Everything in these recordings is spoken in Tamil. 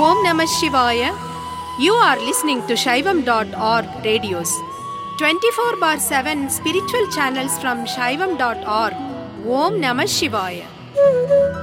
Om Namah Shivaya. You are listening to Shaivam.org radios. 24 bar 7 spiritual channels from Shaivam.org. Om Namah Shivaya.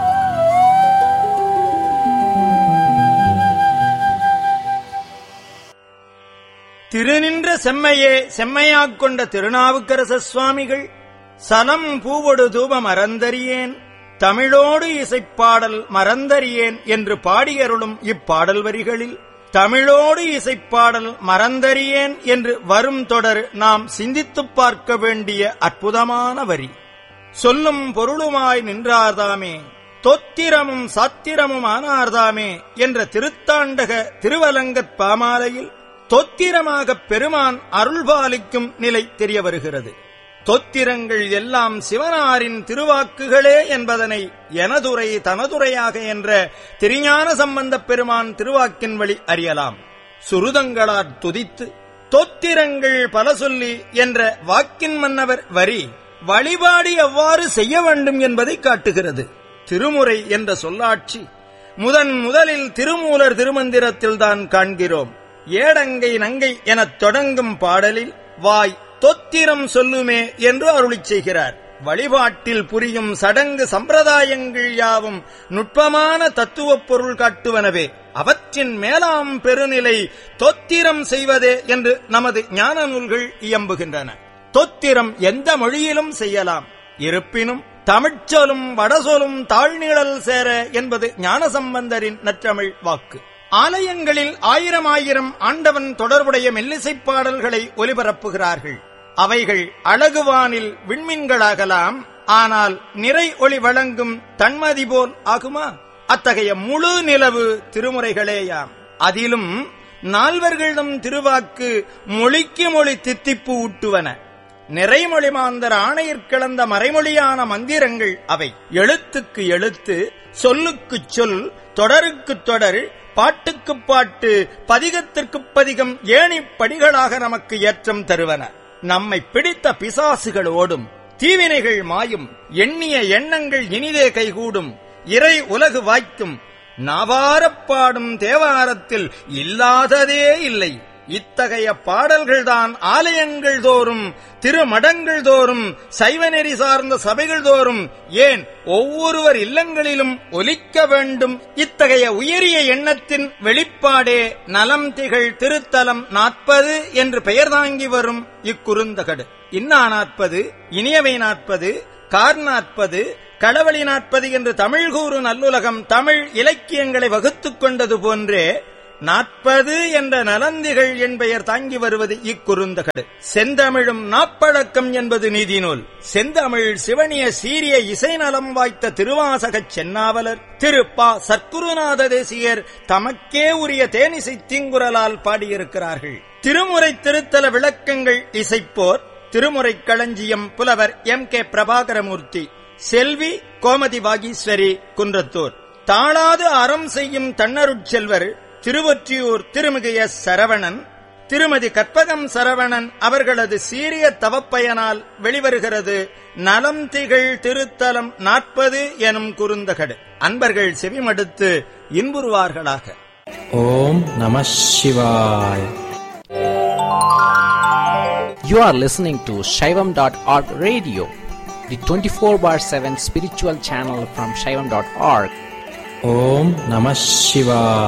திருநின்ற செம்மையே செம்மையாக் கொண்ட திருநாவுக்கரச சுவாமிகள் சலம் பூவொடு தூப மறந்தறியேன் தமிழோடு இசைப்பாடல் மறந்தறியேன் என்று பாடியருளும் இப்பாடல் வரிகளில் தமிழோடு இசைப்பாடல் மறந்தறியேன் என்று வரும் தொடர் நாம் சிந்தித்துப் பார்க்க வேண்டிய அற்புதமான வரி சொல்லும் பொருளுமாய் நின்றார்தாமே தொத்திரமும் சாத்திரமும் ஆனார்தாமே என்ற திருத்தாண்டக திருவலங்கத் பாமாலையில் தொத்திரமாகப் பெருமான் அருள்பாலிக்கும் நிலை தெரிய வருகிறது தொத்திரங்கள் எல்லாம் சிவனாரின் திருவாக்குகளே என்பதனை எனதுரை தனதுரையாக என்ற திருஞான சம்பந்தப் பெருமான் திருவாக்கின் வழி அறியலாம் சுருதங்களாற் துதித்து தொத்திரங்கள் பல சொல்லி என்ற வாக்கின் மன்னவர் வரி வழிபாடு எவ்வாறு செய்ய வேண்டும் என்பதை காட்டுகிறது திருமுறை என்ற சொல்லாட்சி முதன் முதலில் திருமூலர் திருமந்திரத்தில்தான் காண்கிறோம் ஏடங்கை நங்கை எனத் தொடங்கும் பாடலில் வாய் தொத்திரம் சொல்லுமே என்று அருளிச் செய்கிறார் வழிபாட்டில் புரியும் சடங்கு சம்பிரதாயங்கள் யாவும் நுட்பமான தத்துவப் பொருள் காட்டுவனவே அவற்றின் மேலாம் பெருநிலை தொத்திரம் செய்வதே என்று நமது ஞான நூல்கள் இயம்புகின்றன தொத்திரம் எந்த மொழியிலும் செய்யலாம் இருப்பினும் தமிழ்ச்சொலும் வடசொலும் தாழ்நிழல் சேர என்பது ஞானசம்பந்தரின் நற்றமிழ் வாக்கு ஆலயங்களில் ஆயிரம் ஆயிரம் ஆண்டவன் தொடர்புடைய மெல்லிசைப் பாடல்களை ஒலிபரப்புகிறார்கள் அவைகள் அழகுவானில் விண்மீன்களாகலாம் ஆனால் நிறை ஒளி வழங்கும் தன்மதி போல் ஆகுமா அத்தகைய முழு நிலவு திருமுறைகளேயாம் அதிலும் நால்வர்களிடம் திருவாக்கு மொழிக்கு மொழி தித்திப்பு ஊட்டுவன நிறைமொழி மாந்தர் ஆணையிற் கிளந்த மறைமொழியான மந்திரங்கள் அவை எழுத்துக்கு எழுத்து சொல்லுக்குச் சொல் தொடருக்குத் தொடர் பாட்டுக்குப் பாட்டு பதிகத்திற்குப் பதிகம் ஏணிப் படிகளாக நமக்கு ஏற்றம் தருவன நம்மை பிடித்த பிசாசுகள் ஓடும் தீவினைகள் மாயும் எண்ணிய எண்ணங்கள் இனிதே கைகூடும் இறை உலகு வாய்க்கும் நாவாரப் பாடும் தேவாரத்தில் இல்லாததே இல்லை இத்தகைய பாடல்கள்தான் ஆலயங்கள் தோறும் திருமடங்கள் தோறும் சைவநெறி சார்ந்த சபைகள் தோறும் ஏன் ஒவ்வொருவர் இல்லங்களிலும் ஒலிக்க வேண்டும் இத்தகைய உயரிய எண்ணத்தின் வெளிப்பாடே நலம் திகழ் திருத்தலம் நாற்பது என்று பெயர் தாங்கி வரும் இக்குறுந்தகடு இன்னா நாற்பது இனியவை நாற்பது கார் நாற்பது களவழி நாற்பது என்று தமிழ் கூறு நல்லுலகம் தமிழ் இலக்கியங்களை வகுத்துக் கொண்டது போன்றே நாற்பது என்ற நலந்திகள் என் பெயர் தாங்கி வருவது இக்குறுந்தகடு செந்தமிழும் நாப்பழக்கம் என்பது நீதி நூல் செந்தமிழ் சிவனிய சீரிய இசை நலம் வாய்த்த திருவாசகச் சென்னாவலர் திரு பா சற்குருநாத தேசியர் தமக்கே உரிய தேனிசை தீங்குரலால் பாடியிருக்கிறார்கள் திருமுறை திருத்தல விளக்கங்கள் இசைப்போர் திருமுறை களஞ்சியம் புலவர் எம் கே பிரபாகரமூர்த்தி செல்வி கோமதி வாகீஸ்வரி குன்றத்தூர் தாளாது அறம் செய்யும் தன்னருட்செல்வர் திருவொற்றியூர் திருமிகு எஸ் சரவணன் திருமதி கற்பகம் சரவணன் அவர்களது சீரிய தவப்பயனால் வெளிவருகிறது நலம் திகழ் திருத்தலம் நாற்பது எனும் குறுந்தகடு அன்பர்கள் செவிமடுத்து இன்புறுவார்களாக ஓம் நம சிவாய் You are listening to Shaivam.org radio, the 24 bar 7 spiritual channel from Shaivam.org. ஓம் நம சிவாய்